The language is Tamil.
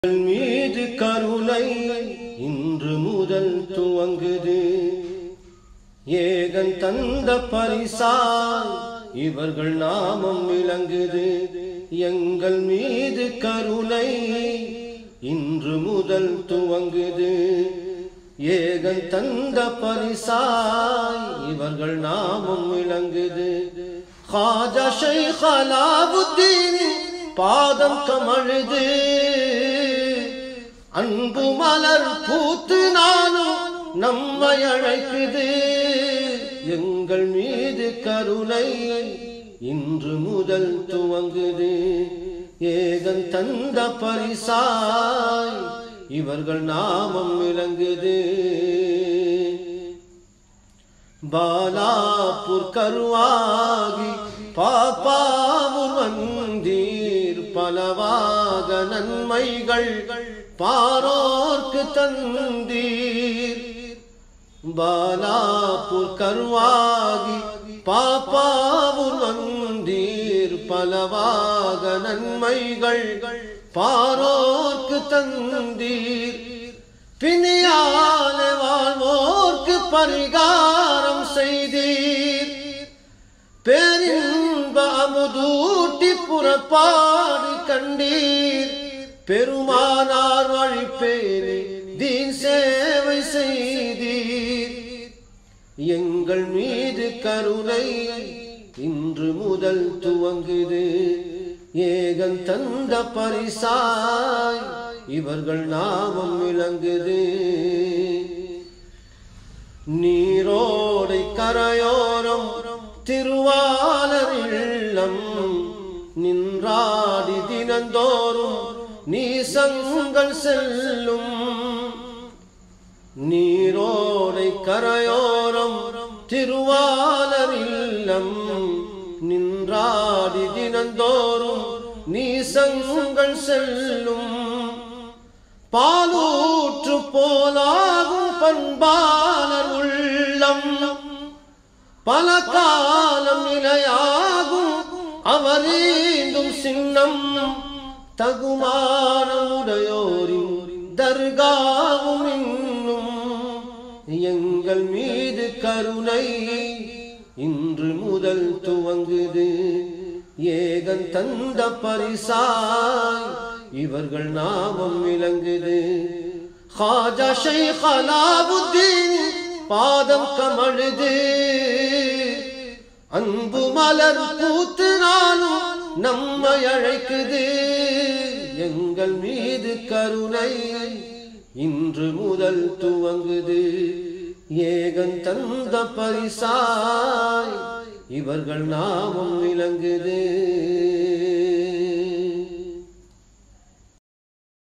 எங்கள் மீது கருணை இன்று முதல் துவங்குது ஏகன் தந்த பரிசால் இவர்கள் நாமம் விளங்குது எங்கள் மீது கருணை இன்று முதல் துவங்குது ஏகன் தந்த பரிசாய் இவர்கள் நாமம் விளங்குது ஹாஜா ஷைக் அலாவுத்தீன் பாதம் கமழுது அன்பு மலர் பூத்து நானும் நம்மை அழைக்குது எங்கள் மீது கருணை இன்று முதல் துவங்குது ஏகன் தந்த பரிசாய் இவர்கள் நாமம் விளங்குது பாலாப்பூர் கருவாகி பாப்பாவூர் வந்தீர் பலவாக நன்மைகள் பாரோர்க்கு தந்தீர் பாலாப்பூர் கருவாகி பாப்பாவூர் வந்தீர் பலவாக நன்மைகள் பாரோர்க்கு தந்தீர் பிணியால வாழ்வோர்க்கு பரிகாரம் செய்தீர் பேரின்ப அமுதூட்டி புறப்பாடு கண்டீர் பெருமானார் வழி பேரி தீன் சேவை செய்தீர் எங்கள் மீது கருணை இன்று முதல் துவங்குது ஏகன் தந்த பரிசாய் இவர்கள் நாமம் விளங்குது நீரோடை கரையோரம் திருவாளர் இல்லம் நின்றாடி தினந்தோறும் நீசங்கள் செல்லும் நீரோடை கரையோரம் திருவாளர் இல்லம் நின்றாடி தினந்தோறும் நீசங்கள் செல்லும் பாலூற்று போலாகும் பண்பாளர் உள்ளம் பல காலம் நிலையாகும் அவரீண்டும் சின்னம் தகுமான உடையோரின் தர்காவும் இன்னும் எங்கள் மீது கருணை இன்று முதல் துவங்குது ஏகன் தந்த பரிசாய் இவர்கள் நாமம் விளங்குது ஹாஜா ஷைக் அலாவுத்தீன் பாதம் கமழுது அன்பு மலர் பூத்து நாளும் நம்மை அழைக்குது எங்கள் மீது கருணை இன்று முதல் துவங்குது ஏகன் தந்த பரிசாய் இவர்கள் நாமம் விளங்குது